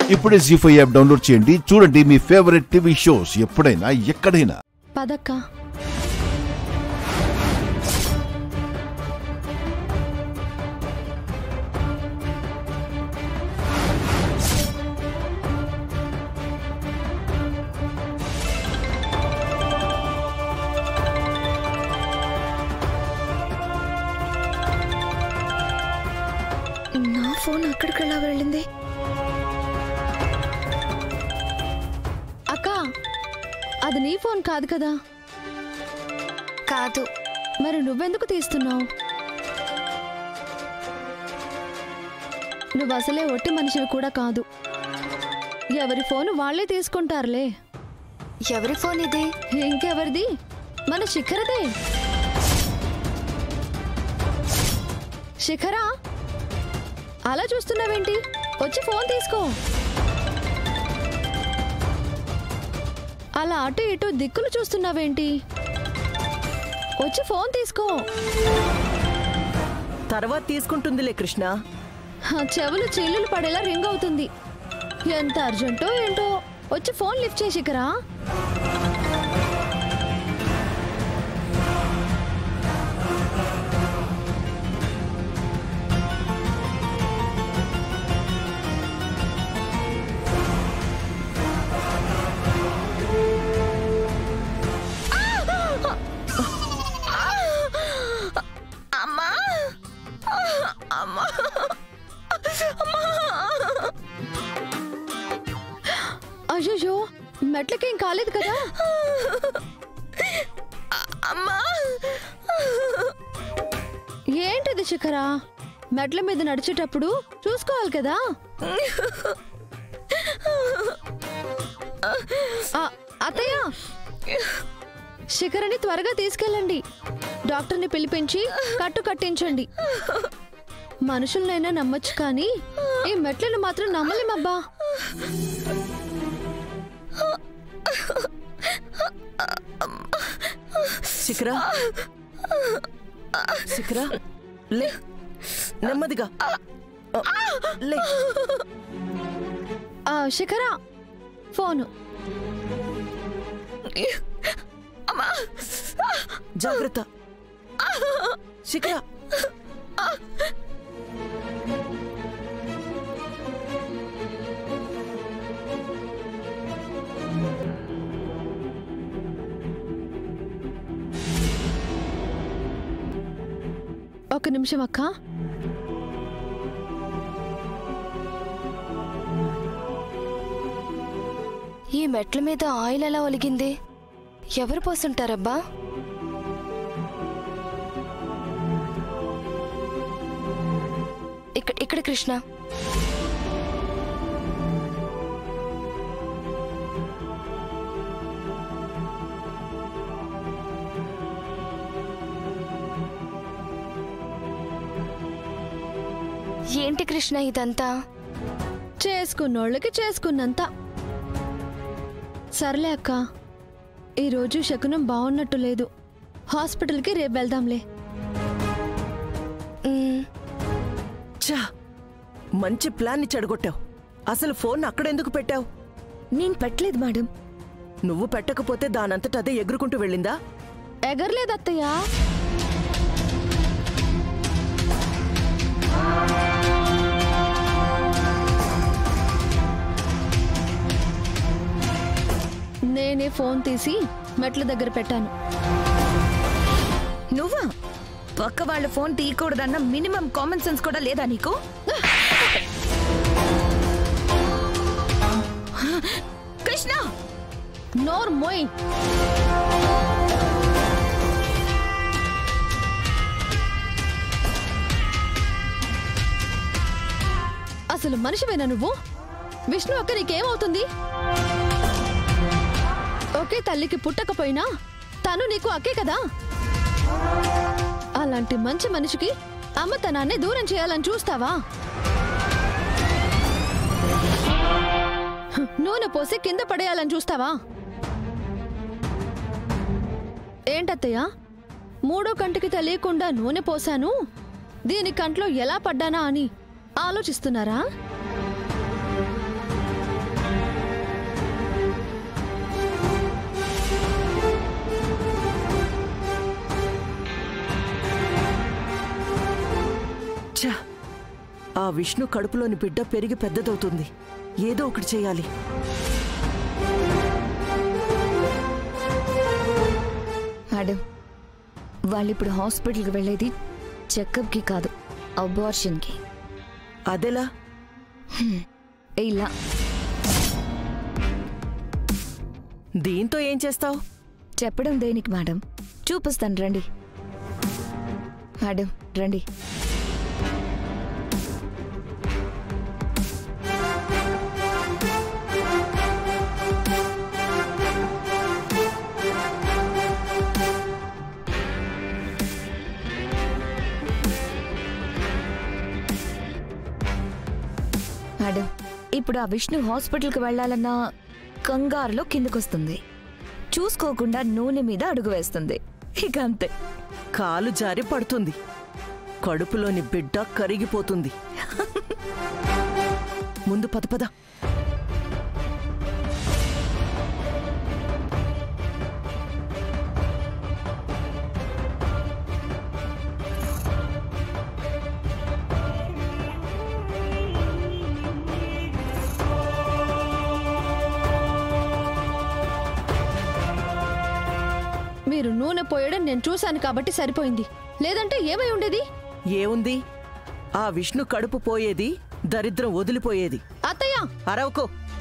ఇప్పుడే G five app download చేయండి చూడండి మీ ఫేవరెట్ టీవీ షోస్ ఎప్పుడైనా ఎక్కడైనా పదక్క నా ఫోన్ అక్కడికి ఎలా వెళ్ళింది అక్క అది నీ ఫోన్ కాదు కదా కాదు మరి నువ్వెందుకు తీస్తున్నావు నువ్వు అసలే ఒట్టి మనిషివి కూడా కాదు ఎవరి ఫోన్ వాళ్ళే తీసుకుంటారులే ఎవరి ఫోన్ ఇది ఇంకెవరిది మన శిఖరదే శిఖరా అలా చూస్తున్నావేంటి వచ్చి ఫోన్ తీసుకో అలా అటు ఇటు దిక్కులు చూస్తున్నావేంటి వచ్చి ఫోన్ తీసుకో తర్వాత తీసుకుంటుందిలే కృష్ణ ఆ చెవులు చెల్లులు పడేలా రింగ్ అవుతుంది ఎంత అర్జెంటో ఏంటో వచ్చి ఫోన్ లిఫ్ట్ చేసి శిఖరా అమ్మా అమ్మా అయ్యో మెట్లకేం కాలేదు కదా అమ్మా ఏంటిది శిఖరా మెట్ల మీద నడిచేటప్పుడు చూసుకోవాలి కదా ఆ, అత్తయ్య శిఖరని త్వరగా తీసుకెళ్ళండి డాక్టర్ని పిలిపించి కట్టు కట్టించండి మనుషులనైనా నమ్మొచ్చు కానీ ఈ మెట్లను మాత్రం నమ్మలేమబ్బా శిఖరా శిఖరా లే నెమ్మదిగా లే ఆ, శిఖరా ఫోను అమ్మా జాగ్రత్త శిఖరా ఒక నిమిషం అక్క ఈ మెట్ల మీద ఆయిల్ ఎలా ఒలిగింది ఎవరు పోసుంటారబ్బా ఇక్కడ ఇక్కడ కృష్ణ ఏంటి కృష్ణ ఇదంతా చేసుకున్నోళ్ళకి చేసుకున్నంత సర్లే అక్క ఈరోజు శకునం బాగున్నట్టు లేదు హాస్పిటల్కి రేపు వెళ్దాంలే మ్, చా మంచి ప్లాన్ ని చెడగొట్టావు అసలు ఫోన్ అక్కడెందుకు పెట్టావు నేను పెట్టలేదు మేడం నువ్వు పెట్టకపోతే దానంతట అదే ఎగురుకుంటూ వెళ్ళిందా ఎగరలేదు అత్తయ్య నేనే ఫోన్ తీసి మెట్ల దగ్గర పెట్టాను నువ్వా పక్క వాళ్ళ ఫోన్ తీయకూడదన్న మినిమం కామన్ సెన్స్ కూడా లేదా నీకు కృష్ణ నోర్ మోయ్ అసలు మనిషివేనా నువ్వు విష్ణు అక్క నీకేమవుతుంది ఒకే తల్లికి పుట్టకపోయినా తను నీకు అక్కే కదా అలాంటి మంచి మనిషికి అమ్మతనాన్ని దూరం చేయాలని చూస్తావా హ్, నూనె పోసి కింద పడేయాలని చూస్తావా ఏంటత్తయ్య మూడో కంటికి తెలియకుండా నూనె పోసాను దీని కంట్లో ఎలా పడ్డానా అని ఆలోచిస్తున్నారా విష్ణు కడుపులోని బిడ్డ పెరిగి పెద్దదవుతుంది ఏదో ఒకటి చేయాలి మేడం వాళ్ళు ఇప్పుడు హాస్పిటల్కి వెళ్ళేది చెకప్కి కాదు అబార్షన్కి అదెలా ఇలా దీంతో ఏం చేస్తావు చెప్పడం దేనికి మేడం చూపిస్తాను రండి మేడం రండి మేడం ఇప్పుడు ఆ విష్ణు హాస్పిటల్కి వెళ్ళాలన్న కంగారులో కిందకొస్తుంది చూసుకోకుండా నూనె మీద అడుగు వేస్తుంది ఇక అంతే కాలు జారి పడుతుంది కడుపులోని బిడ్డ కరిగిపోతుంది ముందు పద పద మీరు నూనె పోయడం నేను చూశాను కాబట్టి సరిపోయింది లేదంటే ఏమై ఉండేది ఏముంది ఆ విష్ణు కడుపు పోయేది దరిద్రం వదిలిపోయేది అత్తయ్య అరవకో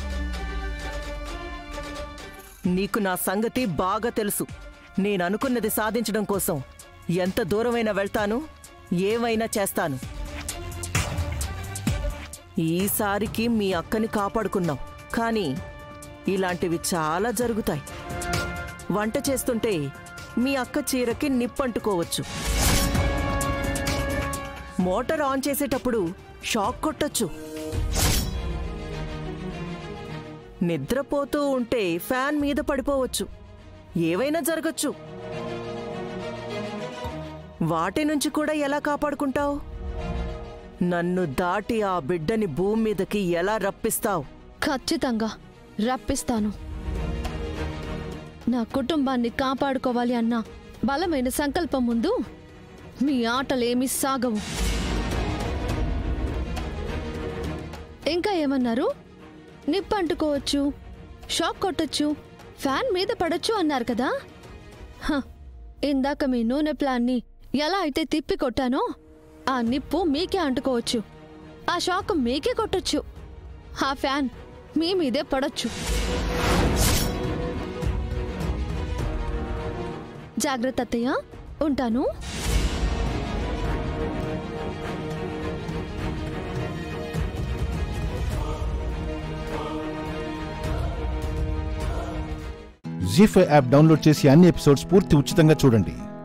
నీకు నా సంగతి బాగా తెలుసు నేననుకున్నది సాధించడం కోసం ఎంత దూరమైనా వెళ్తాను ఏమైనా చేస్తాను ఈసారికి మీ అక్కని కాపాడుకున్నావు కానీ ఇలాంటివి చాలా జరుగుతాయి వంట చేస్తుంటే మీ అక్క చీరకి నిప్పంటుకోవచ్చు మోటార్ ఆన్ చేసేటప్పుడు షాక్ కొట్టొచ్చు నిద్రపోతూ ఉంటే ఫ్యాన్ మీద పడిపోవచ్చు ఏవైనా జరగచ్చు వాటి నుంచి కూడా ఎలా కాపాడుకుంటావు నన్ను దాటి ఆ బిడ్డని భూమి మీదకి ఎలా రప్పిస్తావు ఖచ్చితంగా రప్పిస్తాను నా కుటుంబాన్ని కాపాడుకోవాలి అన్న బలమైన సంకల్పం ముందు మీ ఆటలేమీ సాగవు ఇంకా ఏమన్నారు నిప్పంటుకోవచ్చు షాక్ కొట్టొచ్చు ఫ్యాన్ మీద పడొచ్చు అన్నారు కదా హ, ఇందాక మీ నూనె ప్లాన్ని ఎలా అయితే తిప్పి కొట్టానో ఆ నిప్పు మీకే అంటుకోవచ్చు ఆ షాక్ మీకే కొట్టొచ్చు ఆ ఫ్యాన్ మీ మీదే పడొచ్చు జాగ్రత్త అత్తయ్య ఉంటాను జీ ఫైవ్ యాప్ డౌన్లోడ్ చేసి అన్ని ఎపిసోడ్స్ పూర్తి ఉచితంగా చూడండి